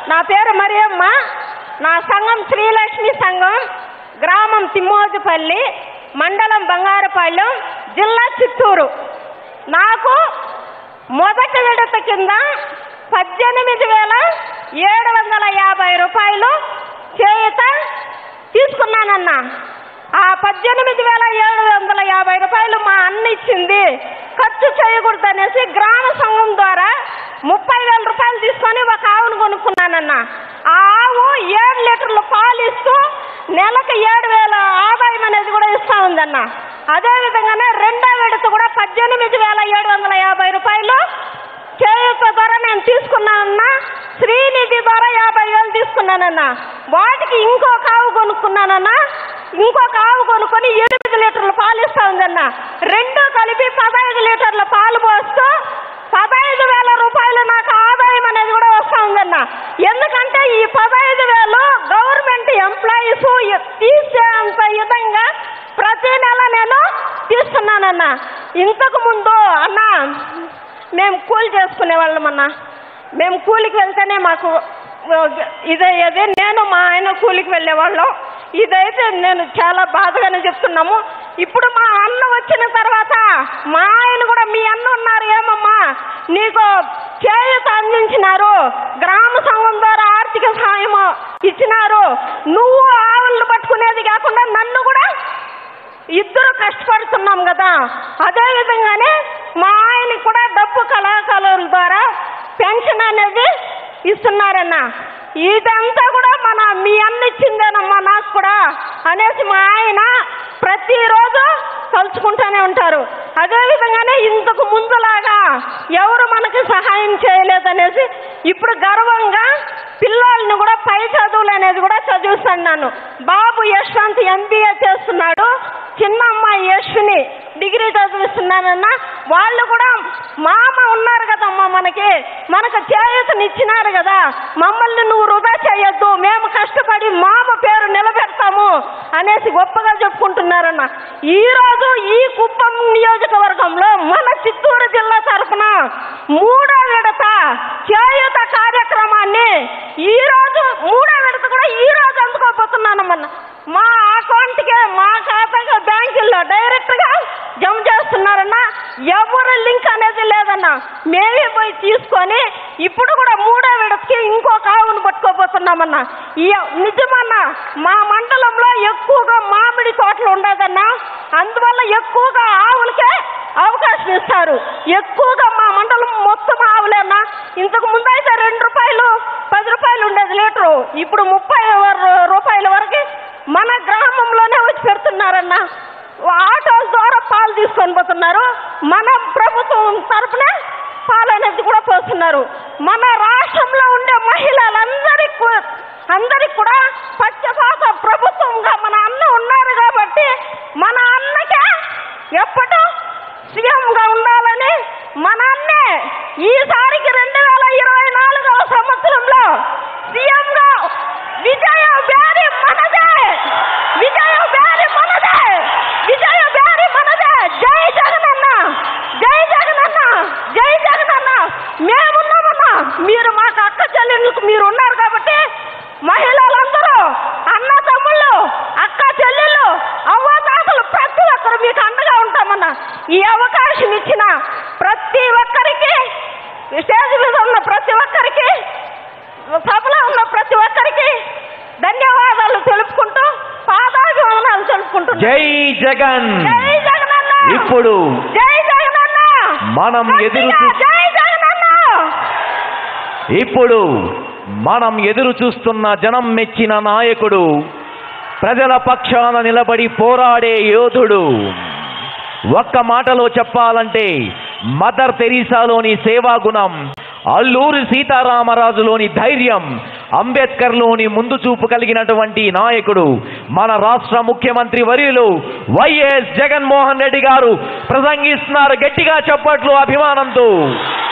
నా పేరు మరియమ్మ నా సంఘం శ్రీలక్ష్మి సంఘం గ్రామం తిమ్మోజుపల్లి మండలం బంగారపాళ్యం జిల్లా చిత్తూరు నాకు మొదటి విడత కింద పద్దెనిమిది వేల ఏడు వందల యాభై రూపాయలు చేయుత తీసుకున్నానన్నా ఆ పద్దెనిమిది వేల ఏడు వందల యాభై రూపాయలు మా అన్న ఇచ్చింది ఖర్చు చేయకూడదు అనేసి గ్రామ సంఘం ద్వారా ముప్పై వేల రూపాయలు తీసుకొని ఒక ఆవును కొనుక్కున్నానన్న ఆ ఆవు ఏడు లీటర్లు పాలు ఇస్తూ నెలకు ఏడు వేల ఆదాయం అనేది కూడా ఇస్తా ఉందన్న అదే విధంగానే రెండో విడత కూడా పద్దెనిమిది వేల ఏడు వందల యాభై రూపాయలు చేయూత ద్వారా నేను తీసుకున్నానన్నా శ్రీనిధి ద్వారా యాభై వేలు తీసుకున్నానన్నా వాటికి ఇంకొక ఆవు కొనుక్కున్నానన్నా ఇంకొక ఆవు కొనుక్కొని ఎనిమిది లీటర్ల పాలు ఇస్తా ఉందన్న రెండు కలిపి పదహైదు లీటర్ల పాలు పోస్తూ పదహైదు వేల రూపాయలు నాకు ఆదాయం అనేది కూడా వస్తా ఉందన్న ఎందుకంటే ఈ పదహైదు వేలు గవర్నమెంట్ ఎంప్లాయీస్ తీసేంత విధంగా ప్రతి నెల నేను తీస్తున్నానన్న ఇంతకు ముందు అన్న మేము కూలి చేసుకునే వాళ్ళమన్నా మేము కూలికి వెళ్తేనే మాకు ఇదయ్యేది నేను మా ఆయన కూలికి వెళ్ళేవాళ్ళం ఇదైతే నేను చాలా బాధగానే చెప్తున్నాము ఇప్పుడు మా అన్న వచ్చిన తర్వాత మా ఆయన కూడా మీ అన్న ఉన్నారు ఏమమ్మా నీకు చేయూత అందించినారు గ్రామ సంఘం ద్వారా ఆర్థిక సహాయం ఇచ్చినారు నువ్వు ఆవులను పట్టుకునేది కాకుండా నన్ను కూడా ఇద్దరు కష్టపడుతున్నాం కదా అదే విధంగానే మా ఆయనకి కూడా డబ్బు కళాకారుల ద్వారా పెన్షన్ అనేది ఇస్తున్నారన్న ఇదంతా కూడా మన మీ అన్న ఇచ్చిందేనమ్మా నాకు కూడా అనేసి మా ఆయన ప్రతిరోజు తలుచుకుంటూనే ఉంటారు అదే విధంగానే ఇంతకు ముందులాగా ఎవరు మనకి సహాయం చేయలేదనేసి ఇప్పుడు గర్వంగా పిల్లల్ని కూడా పై చదువులు అనేది కూడా చదివిస్తున్నాను బాబు యశ్వంత్ ఎంబీఏ చేస్తున్నాడు చిన్న అమ్మాయి యశ్విని డిగ్రీ చదివిస్తున్నానన్న వాళ్ళు కూడా మామ ఉన్నారు కదమ్మా మనకి మనకు చేయూతనిచ్చినారు కదా మమ్మల్ని నువ్వు వృధా చేయొద్దు మేము కష్టపడి మామ పేరు నిలబెడతాము అనేసి గొప్పగా చెప్పుకుంటున్నారన్న ఈ రోజు ఈ కుప్పం నియోజకవర్గంలో మన చిత్తూరు జిల్లా తరఫున మూడో విడత చేయూత కార్యక్రమాన్ని ఈ రోజు మూడో విడత కూడా ఈ రోజు అందుకోబోతున్నానమ్మన్న మా అకౌంట్కే మా ఖాతాగా బ్యాంకుల్లో డైరెక్ట్ గా జమ చేస్తున్నారన్న ఎవరు లింక్ అనేది లేదన్న మేమే పోయి తీసుకొని ఇప్పుడు కూడా మూడో విడతకి ఇంకొక ఆవును పట్టుకోబోతున్నామన్న ఈ నిజమన్న మా మండలంలో ఎక్కువగా మామిడి తోటలు ఉండదన్న అందువల్ల ఎక్కువగా ఆవులకే అవకాశం ఇస్తారు ఎక్కువగా మా మండలం మొత్తం ఆవులేనా ఇంతకు ముందు అయితే రెండు రూపాయలు పది రూపాయలు ఉండేది లీటరు ఇప్పుడు ముప్పై రూపాయల వరకు మన గ్రామంలోనే వచ్చి పెడుతున్నారన్న ఆటోల ద్వారా పాలు తీసుకొని పోతున్నారు మన ప్రభుత్వం తరపునే పాలు అనేది కూడా పోస్తున్నారు మన రాష్ట్రంలో ఉండే మహిళలందరికీ కూ- అందరికి కూడా పచ్చపాత ప్రభుత్వంగా మన అన్న ఉన్నారు కాబట్టి మన అన్నకే ఎప్పటో సీఎంగా ఉండాలని మన అన్నే ఈసారికి రెండు వేల ఇరవై నాలుగవ సంవత్సరంలో సీఎంగా విజయ బ్యారి మనదే విజయ బ్యారి మనదే విజయ బ్యారి మనదే జై జగనన్న జై జగనన్న జై జగనన్న మేమున్నామన్నా మీరు మాకు అక్క చెల్లెళ్ళకు మీరు ఉన్నారు కాబట్టి మహిళలందరూ అన్న తమ్ముళ్ళు అక్క చెల్లెళ్ళు అవ్వ తాతలు ప్రతి ఒక్కరు మీకు అండగా ఉంటామన్నా ఈ అవకాశం ఇచ్చిన ప్రతి ఒక్కరికి స్టేజ్ మీద ఉన్న ప్రతి ఒక్కరికి సభలో ఉన్న ప్రతి ఒక్కరికి ధన్యవాదాలు తెలుపుకుంటూ పాదాభివందనాలు తెలుపుకుంటున్నాను జై జగన్ జై జగనన్న ఇప్పుడు జై జగనన్న మనం ఎదురు గట్టిగా చూ- జై జగనన్న ఇప్పుడు మనం ఎదురు చూస్తున్న జనం మెచ్చిన నాయకుడు ప్రజల పక్షాన నిలబడి పోరాడే యోధుడు ఒక్క మాటలో చెప్పాలంటే మదర్ తెరీసాలోని సేవా గుణం అల్లూరి సీతారామరాజులోని ధైర్యం అంబేద్కర్లోని ముందు చూపు కలిగినటువంటి నాయకుడు మన రాష్ట్ర ముఖ్యమంత్రి వర్యులు వైఎస్ జగన్మోహన్ రెడ్డి గారు ప్రసంగిస్తున్నారు గట్టిగా చెప్పట్లు అభిమానంతో